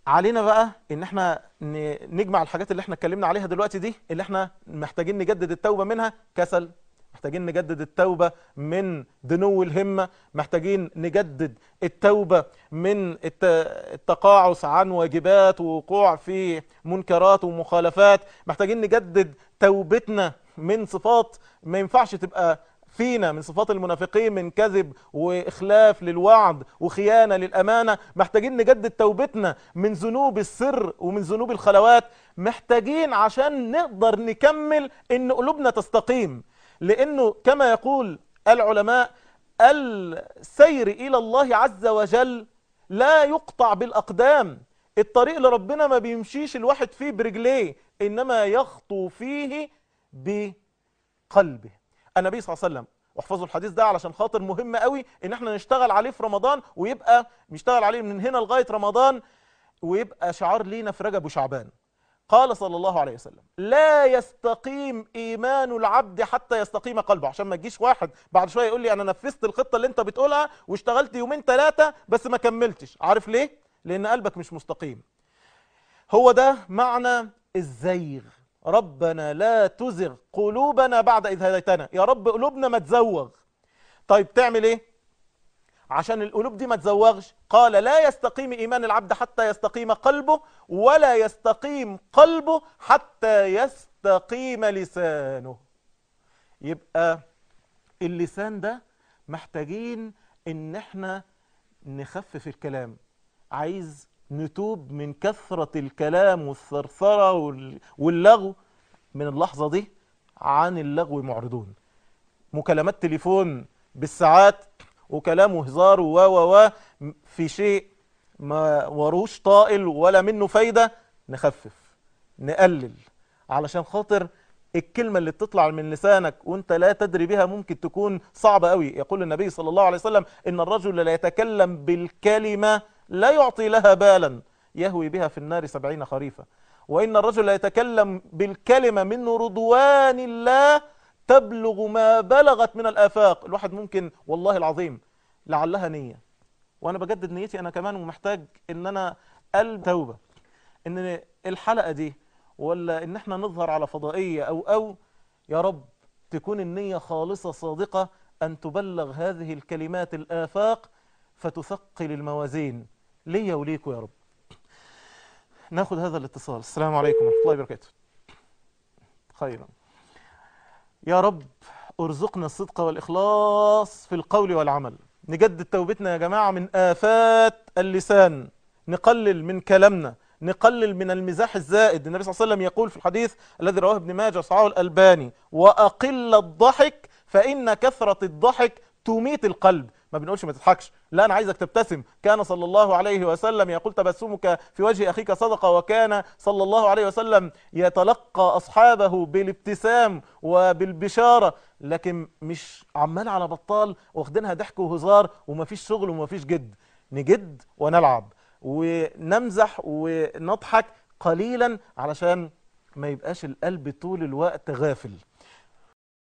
علينا بقى ان احنا نجمع الحاجات اللي احنا اتكلمنا عليها دلوقتي دي اللي احنا محتاجين نجدد التوبة منها كسل محتاجين نجدد التوبة من دنو الهمة محتاجين نجدد التوبة من التقاعس عن واجبات ووقوع في منكرات ومخالفات محتاجين نجدد توبتنا من صفات ما ينفعش تبقى فينا من صفات المنافقين من كذب وإخلاف للوعد وخيانة للأمانة محتاجين نجدد توبتنا من ذنوب السر ومن ذنوب الخلوات محتاجين عشان نقدر نكمل إن قلوبنا تستقيم لأنه كما يقول العلماء السير إلى الله عز وجل لا يقطع بالأقدام الطريق لربنا ما بيمشيش الواحد فيه برجليه إنما يخطو فيه بقلبه النبي صلى الله عليه وسلم واحفظوا الحديث ده علشان خاطر مهم قوي ان احنا نشتغل عليه في رمضان ويبقى نشتغل عليه من هنا لغاية رمضان ويبقى شعار لينا في رجب وشعبان قال صلى الله عليه وسلم لا يستقيم ايمان العبد حتى يستقيم قلبه عشان ما تجيش واحد بعد شويه يقول لي انا نفذت الخطه اللي انت بتقولها واشتغلت يومين ثلاثه بس ما كملتش عارف ليه لان قلبك مش مستقيم هو ده معنى الزيغ ربنا لا تزغ قلوبنا بعد إذ هديتنا يا رب قلوبنا ما تزوغ طيب تعمل ايه عشان القلوب دي ما تزوغش قال لا يستقيم إيمان العبد حتى يستقيم قلبه ولا يستقيم قلبه حتى يستقيم لسانه يبقى اللسان ده محتاجين ان احنا نخفف الكلام عايز نتوب من كثرة الكلام والثرثرة واللغو من اللحظة دي عن اللغو معرضون مكالمات تليفون بالساعات وكلام وهزار و و و في شيء ما وروش طائل ولا منه فايدة نخفف نقلل علشان خاطر الكلمة اللي بتطلع من لسانك وانت لا تدري بها ممكن تكون صعبة قوي يقول النبي صلى الله عليه وسلم ان الرجل لا يتكلم بالكلمة لا يعطي لها بالا يهوي بها في النار سبعين خريفا وإن الرجل لا يتكلم بالكلمة من رضوان الله تبلغ ما بلغت من الآفاق الواحد ممكن والله العظيم لعلها نية وأنا بجدد نيتي أنا كمان ومحتاج إن أنا قلب توبة إن الحلقة دي ولا إن احنا نظهر على فضائية أو أو يا رب تكون النية خالصة صادقة أن تبلغ هذه الكلمات الآفاق فتثقل الموازين ليا وليكوا يا رب ناخد هذا الاتصال السلام عليكم ورحمة الله وبركاته خيرا يا رب ارزقنا الصدق والإخلاص في القول والعمل نجدد توبتنا يا جماعة من آفات اللسان نقلل من كلامنا نقلل من المزاح الزائد النبي صلى الله عليه وسلم يقول في الحديث الذي رواه ابن ماجه صحابه الألباني وأقل الضحك فإن كثرة الضحك تميت القلب ما بنقولش ما تضحكش لا انا عايزك تبتسم كان صلى الله عليه وسلم يقول تبسمك في وجه اخيك صدقه وكان صلى الله عليه وسلم يتلقى اصحابه بالابتسام وبالبشاره لكن مش عمال على بطال واخدينها ضحك وهزار ومفيش شغل ومفيش جد نجد ونلعب ونمزح ونضحك قليلا علشان ما يبقاش القلب طول الوقت غافل